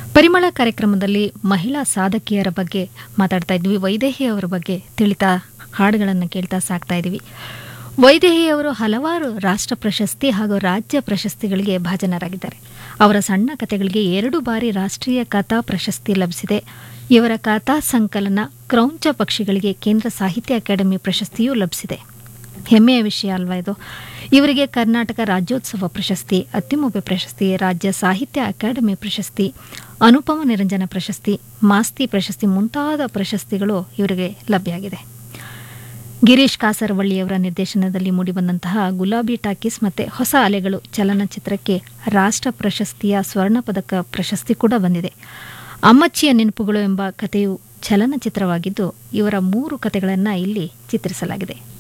ಪರಿಮಳ ಕಾರ್ಯಕ್ರಮದಲ್ಲಿ ಮಹಿಳಾ ಸಾಧಕಿಯರ ಬಗ್ಗೆ ಮಾತಾಡ್ತಾ ಇದ್ವಿ ವೈದೇಹಿ ಅವರ ಬಗ್ಗೆ ತಿಳಿತಾ ಹಾಡುಗಳನ್ನು ಕೇಳ್ತಾ ಸಾಕ್ತಾ ಇದ್ವಿ ವೈದೇಹಿ ಅವರು ಹಲವಾರು ರಾಷ್ಟ್ರ ಪ್ರಶಸ್ತಿ ಹಾಗೂ ರಾಜ್ಯ ಪ್ರಶಸ್ತಿಗಳಿಗೆ ಭಾಜನರಾಗಿದ್ದಾರೆ ಅವರ ಸಣ್ಣ ಕಥೆಗಳಿಗೆ ಎರಡು ಬಾರಿ ರಾಷ್ಟ್ರೀಯ ಕಥಾ ಪ್ರಶಸ್ತಿ ಲಭಿಸಿದೆ ಇವರ ಕಥಾ ಸಂಕಲನ ಕ್ರೌಂಚ ಪಕ್ಷಿಗಳಿಗೆ ಕೇಂದ್ರ ಸಾಹಿತ್ಯ ಅಕಾಡೆಮಿ ಪ್ರಶಸ್ತಿಯೂ ಲಭಿಸಿದೆ ಹೆಮ್ಮೆಯ ವಿಷಯ ಅಲ್ವಾ ಇದು ಇವರಿಗೆ ಕರ್ನಾಟಕ ರಾಜ್ಯೋತ್ಸವ ಪ್ರಶಸ್ತಿ ಅತ್ಯುಮೊಬ್ಬೆ ಪ್ರಶಸ್ತಿ ರಾಜ್ಯ ಸಾಹಿತ್ಯ ಅಕಾಡೆಮಿ ಪ್ರಶಸ್ತಿ ಅನುಪಮ ನಿರಂಜನ ಪ್ರಶಸ್ತಿ ಮಾಸ್ತಿ ಪ್ರಶಸ್ತಿ ಮುಂತಾದ ಪ್ರಶಸ್ತಿಗಳು ಇವರಿಗೆ ಲಭ್ಯ ಆಗಿದೆ ಗಿರೀಶ್ ಕಾಸರವಳ್ಳಿಯವರ ನಿರ್ದೇಶನದಲ್ಲಿ ಮೂಡಿಬಂದಂತಹ ಗುಲಾಬಿ ಟಾಕೀಸ್ ಮತ್ತೆ ಹೊಸ ಅಲೆಗಳು ಚಲನಚಿತ್ರಕ್ಕೆ ರಾಷ್ಟ್ರ ಪ್ರಶಸ್ತಿಯ ಸ್ವರ್ಣ ಪದಕ ಪ್ರಶಸ್ತಿ ಕೂಡ ಬಂದಿದೆ ಅಮ್ಮಚ್ಚಿಯ ನೆನಪುಗಳು ಎಂಬ ಕಥೆಯು ಚಲನಚಿತ್ರವಾಗಿದ್ದು ಇವರ ಮೂರು ಕಥೆಗಳನ್ನು ಇಲ್ಲಿ ಚಿತ್ರಿಸಲಾಗಿದೆ